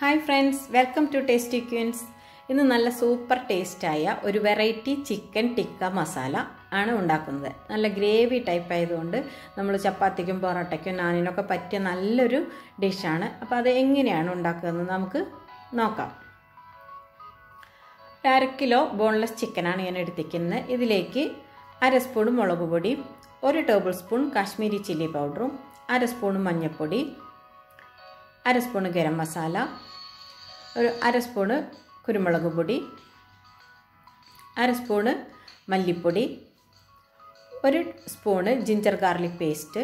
hi friends welcome to tasty queens ഇന്ന് നല്ല super ടേസ്റ്റായ ഒരു വെറൈറ്റി ചിക്കൻ ടിക്ക മസാല ആണ് ഉണ്ടാക്കുന്നത് നല്ല ഗ്രേവി ടൈപ്പ് ആയതുകൊണ്ട് നമ്മൾ ചപ്പാത്തിക്കും പൊറോട്ടയ്ക്കും നാനിനൊക്കെ പറ്റിയ നല്ലൊരു ഡിഷാണ് അപ്പോൾ അത് എങ്ങനെയാണ് ഉണ്ടാക്കുന്നത് നമുക്ക് നോക്കാം ഒരു അര കിലോ ബോൺലെസ് ചിക്കനാണ് ഞാൻ എടുത്തിരിക്കുന്നത് ഇതിലേക്ക് അര സ്പൂൺ മുളക് പൊടി ഒരു ടേബിൾ സ്പൂൺ കാശ്മീരി ചില്ലി പൗഡറും അര സ്പൂൺ മഞ്ഞൾപ്പൊടി അര സ്പൂൺ ഗരം മസാല ഒരു അര സ്പൂണ് കുരുമുളക് പൊടി അര സ്പൂണ് മല്ലിപ്പൊടി ഒരു സ്പൂണ് ജിഞ്ചർ ഗാർലിക് പേസ്റ്റ്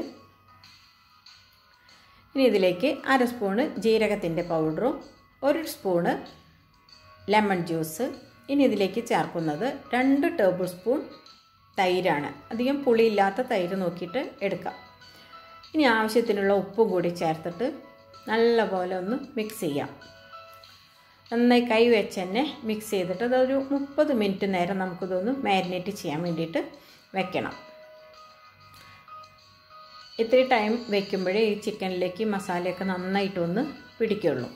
ഇനി ഇതിലേക്ക് അര സ്പൂണ് ജീരകത്തിൻ്റെ പൗഡറും ഒരു സ്പൂണ് ലെമൺ ജ്യൂസ് ഇനി ഇതിലേക്ക് ചേർക്കുന്നത് രണ്ട് ടേബിൾ സ്പൂൺ തൈരാണ് അധികം പുളിയില്ലാത്ത തൈര് നോക്കിയിട്ട് എടുക്കാം ഇനി ആവശ്യത്തിനുള്ള ഉപ്പും കൂടി ചേർത്തിട്ട് നല്ലപോലെ ഒന്ന് മിക്സ് ചെയ്യാം നന്നായി കൈ വെച്ച് തന്നെ മിക്സ് ചെയ്തിട്ട് അതൊരു മുപ്പത് മിനിറ്റ് നേരം നമുക്കിതൊന്ന് മാരിനേറ്റ് ചെയ്യാൻ വേണ്ടിയിട്ട് വെക്കണം ഇത്തിരി ടൈം വെക്കുമ്പോഴേ ഈ ചിക്കനിലേക്ക് മസാലയൊക്കെ നന്നായിട്ടൊന്ന് പിടിക്കുള്ളൂ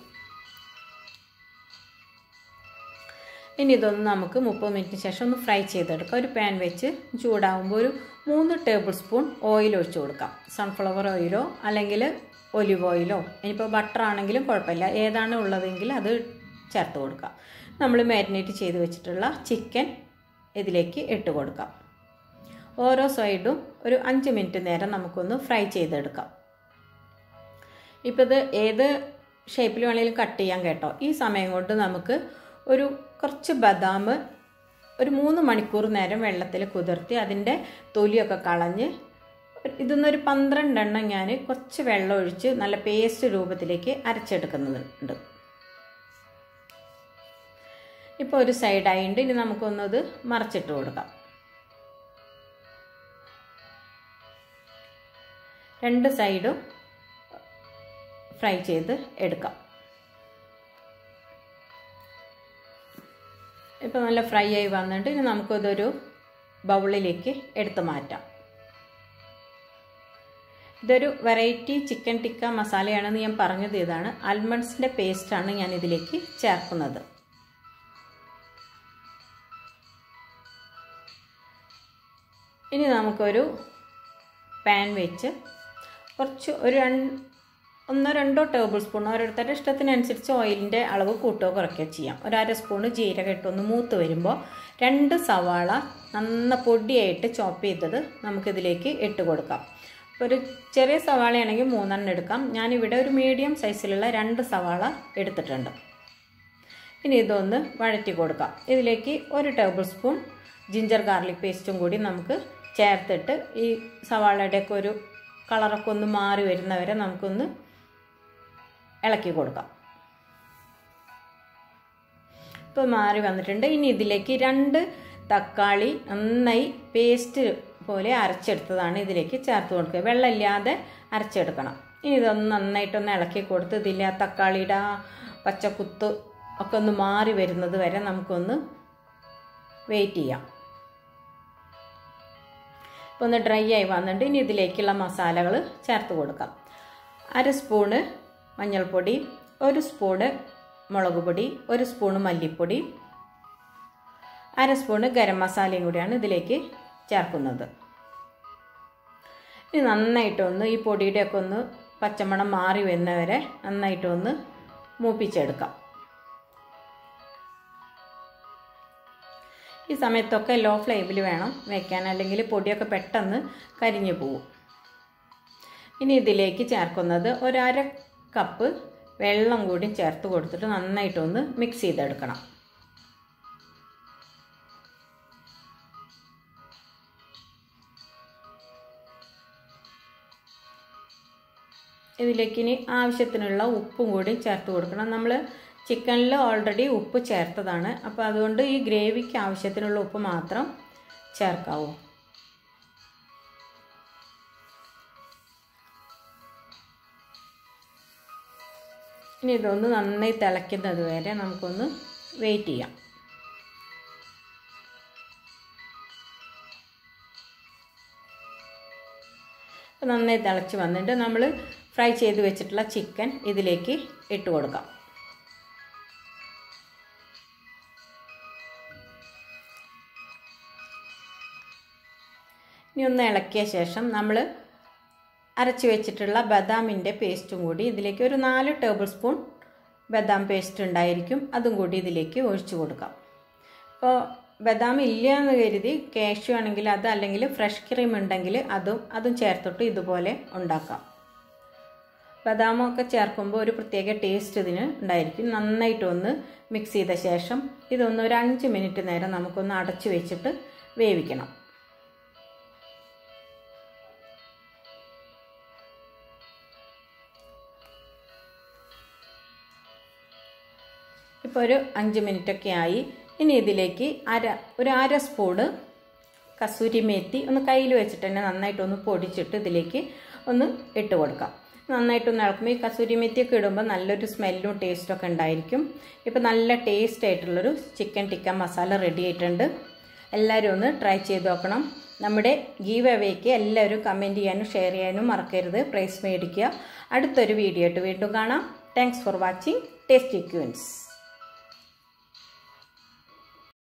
ഇനി ഇതൊന്ന് നമുക്ക് മുപ്പത് മിനിറ്റിന് ശേഷം ഒന്ന് ഫ്രൈ ചെയ്തെടുക്കാം ഒരു പാൻ വെച്ച് ചൂടാകുമ്പോൾ ഒരു മൂന്ന് ടേബിൾ സ്പൂൺ ഓയിൽ ഒഴിച്ച് കൊടുക്കാം സൺഫ്ലവർ ഓയിലോ അല്ലെങ്കിൽ ഒലിവ് ഓയിലോ ഇനിയിപ്പോൾ ബട്ടർ ആണെങ്കിലും കുഴപ്പമില്ല ഏതാണ് ഉള്ളതെങ്കിൽ അത് ചേർത്ത് കൊടുക്കാം നമ്മൾ മാരിനേറ്റ് ചെയ്ത് വെച്ചിട്ടുള്ള ചിക്കൻ ഇതിലേക്ക് ഇട്ട് കൊടുക്കാം ഓരോ സൈഡും ഒരു അഞ്ച് മിനിറ്റ് നേരം നമുക്കൊന്ന് ഫ്രൈ ചെയ്തെടുക്കാം ഇപ്പോൾ ഇത് ഏത് ഷേപ്പിൽ വേണമെങ്കിലും കട്ട് ചെയ്യാൻ കേട്ടോ ഈ സമയം കൊണ്ട് നമുക്ക് ഒരു കുറച്ച് ബദാം ഒരു മൂന്ന് മണിക്കൂർ നേരം വെള്ളത്തിൽ കുതിർത്തി അതിൻ്റെ തൊലിയൊക്കെ കളഞ്ഞ് ഇതൊന്നൊരു പന്ത്രണ്ടെണ്ണം ഞാൻ കുറച്ച് വെള്ളം ഒഴിച്ച് നല്ല പേസ്റ്റ് രൂപത്തിലേക്ക് അരച്ചെടുക്കുന്നുണ്ട് ഇപ്പോൾ ഒരു സൈഡായിട്ട് ഇനി നമുക്കൊന്നത് മറച്ചിട്ട് കൊടുക്കാം രണ്ട് സൈഡും ഫ്രൈ ചെയ്ത് എടുക്കാം ഇപ്പോൾ നല്ല ഫ്രൈ ആയി വന്നിട്ട് ഇനി നമുക്കിതൊരു ബൗളിലേക്ക് എടുത്ത് മാറ്റാം ഇതൊരു വെറൈറ്റി ചിക്കൻ ടിക്ക മസാലയാണെന്ന് ഞാൻ പറഞ്ഞത് ഇതാണ് ആൽമണ്ട്സിൻ്റെ പേസ്റ്റാണ് ഞാൻ ഇതിലേക്ക് ചേർക്കുന്നത് ഇനി നമുക്കൊരു പാൻ വെച്ച് കുറച്ച് ഒരു രണ്ട് ഒന്നോ രണ്ടോ ടേബിൾ സ്പൂൺ ഓരോരുത്തരുടെ ഇഷ്ടത്തിനനുസരിച്ച് ഓയിലിൻ്റെ അളവ് കൂട്ടുകയോ കുറയ്ക്കുകയോ ചെയ്യാം ഒരു അര സ്പൂണ് ജീരകം ഇട്ടൊന്ന് മൂത്ത് വരുമ്പോൾ രണ്ട് സവാള നന്ന പൊടിയായിട്ട് ചോപ്പ് ചെയ്തത് നമുക്കിതിലേക്ക് ഇട്ട് കൊടുക്കാം ഒരു ചെറിയ സവാളയാണെങ്കിൽ മൂന്നെണ്ണം എടുക്കാം ഞാനിവിടെ ഒരു മീഡിയം സൈസിലുള്ള രണ്ട് സവാള എടുത്തിട്ടുണ്ട് ഇനി ഇതൊന്ന് വഴറ്റി കൊടുക്കാം ഇതിലേക്ക് ഒരു ടേബിൾ സ്പൂൺ ജിഞ്ചർ ഗാർലിക് പേസ്റ്റും കൂടി നമുക്ക് ചേർത്തിട്ട് ഈ സവാളയുടെയൊക്കെ ഒരു കളറൊക്കെ ഒന്ന് മാറി വരുന്നവരെ നമുക്കൊന്ന് ഇളക്കി കൊടുക്കാം ഇപ്പോൾ മാറി വന്നിട്ടുണ്ട് ഇനി ഇതിലേക്ക് രണ്ട് തക്കാളി നന്നായി പേസ്റ്റ് പോലെ അരച്ചെടുത്തതാണ് ഇതിലേക്ക് ചേർത്ത് കൊടുക്കുക വെള്ളമില്ലാതെ അരച്ചെടുക്കണം ഇനി ഇതൊന്ന് നന്നായിട്ടൊന്ന് ഇളക്കി കൊടുത്ത് ഇതിലെ ആ തക്കാളിയുടെ ആ പച്ചക്കുത്ത് ഒക്കെ ഒന്ന് മാറി വരുന്നത് വരെ നമുക്കൊന്ന് വെയിറ്റ് ചെയ്യാം ഇപ്പോൾ ഒന്ന് ഡ്രൈ ആയി വന്നിട്ട് ഇനി ഇതിലേക്കുള്ള മസാലകൾ ചേർത്ത് കൊടുക്കാം അര സ്പൂണ് മഞ്ഞൾപ്പൊടി ഒരു സ്പൂണ് മുളക് പൊടി ഒരു സ്പൂണ് മല്ലിപ്പൊടി അര സ്പൂണ് ഗരം മസാലയും കൂടിയാണ് ഇതിലേക്ക് ചേർക്കുന്നത് ഇനി നന്നായിട്ടൊന്ന് ഈ പൊടിയുടെയൊക്കെ ഒന്ന് പച്ചമണം മാറി വരുന്നവരെ നന്നായിട്ടൊന്ന് മൂപ്പിച്ചെടുക്കാം ഈ സമയത്തൊക്കെ ലോ ഫ്ലെയിമിൽ വേണം വെക്കാൻ അല്ലെങ്കിൽ പൊടിയൊക്കെ പെട്ടെന്ന് കരിഞ്ഞു പോവും ഇനി ഇതിലേക്ക് ചേർക്കുന്നത് ഒരര കപ്പ് വെള്ളം കൂടി ചേർത്ത് കൊടുത്തിട്ട് നന്നായിട്ടൊന്ന് മിക്സ് ചെയ്തെടുക്കണം ഇതിലേക്ക് ഇനി ആവശ്യത്തിനുള്ള ഉപ്പും കൂടി ചേർത്ത് കൊടുക്കണം നമ്മൾ ചിക്കനിൽ ഓൾറെഡി ഉപ്പ് ചേർത്തതാണ് അപ്പോൾ അതുകൊണ്ട് ഈ ഗ്രേവിക്ക് ആവശ്യത്തിനുള്ള ഉപ്പ് മാത്രം ചേർക്കാവൂ ഇനി ഇതൊന്ന് നന്നായി തിളയ്ക്കുന്നത് വരെ നമുക്കൊന്ന് വെയിറ്റ് ചെയ്യാം നന്നായി തിളച്ച് വന്നിട്ട് നമ്മൾ ഫ്രൈ ചെയ്ത് വെച്ചിട്ടുള്ള ചിക്കൻ ഇതിലേക്ക് ഇട്ട് കൊടുക്കാം ഇനി ഒന്ന് ഇളക്കിയ ശേഷം നമ്മൾ അരച്ച് വെച്ചിട്ടുള്ള ബദാമിൻ്റെ പേസ്റ്റും കൂടി ഇതിലേക്ക് ഒരു നാല് ടേബിൾ സ്പൂൺ ബദാം പേസ്റ്റ് ഉണ്ടായിരിക്കും അതും കൂടി ഇതിലേക്ക് ഒഴിച്ചു കൊടുക്കാം അപ്പോൾ ബദാം ഇല്ല എന്ന് കരുതി കാഷ്യൂ ആണെങ്കിൽ അത് അല്ലെങ്കിൽ ഫ്രഷ് ക്രീം ഉണ്ടെങ്കിൽ അതും അതും ചേർത്തിട്ട് ഇതുപോലെ ഉണ്ടാക്കാം ബദാമൊക്കെ ചേർക്കുമ്പോൾ ഒരു പ്രത്യേക ടേസ്റ്റ് ഇതിന് ഉണ്ടായിരിക്കും നന്നായിട്ടൊന്ന് മിക്സ് ചെയ്ത ശേഷം ഇതൊന്ന് ഒരു അഞ്ച് മിനിറ്റ് നേരം നമുക്കൊന്ന് അടച്ചു വെച്ചിട്ട് വേവിക്കണം ഇപ്പോൾ ഒരു അഞ്ച് മിനിറ്റൊക്കെ ആയി ഇനി ഇതിലേക്ക് അര ഒരു അര സ്പൂണ് കസൂരി മേത്തി ഒന്ന് കയ്യിൽ വെച്ചിട്ട് തന്നെ നന്നായിട്ടൊന്ന് പൊടിച്ചിട്ട് ഇതിലേക്ക് ഒന്ന് ഇട്ട് കൊടുക്കാം നന്നായിട്ടൊന്ന് ഇളക്കുമ്പോൾ ഈ കസൂരി മെത്തിയൊക്കെ ഇടുമ്പോൾ നല്ലൊരു സ്മെല്ലും ടേസ്റ്റും ഒക്കെ ഉണ്ടായിരിക്കും ഇപ്പോൾ നല്ല ടേസ്റ്റ് ആയിട്ടുള്ളൊരു ചിക്കൻ ടിക്ക മസാല റെഡി ആയിട്ടുണ്ട് എല്ലാവരും ഒന്ന് ട്രൈ ചെയ്ത് നോക്കണം നമ്മുടെ ഗീവ് അവേക്ക് എല്ലാവരും കമൻറ്റ് ചെയ്യാനും ഷെയർ ചെയ്യാനും മറക്കരുത് പ്രൈസ് മേടിക്കുക അടുത്തൊരു വീഡിയോ ആയിട്ട് വീണ്ടും കാണാം thanks for watching tasty Queens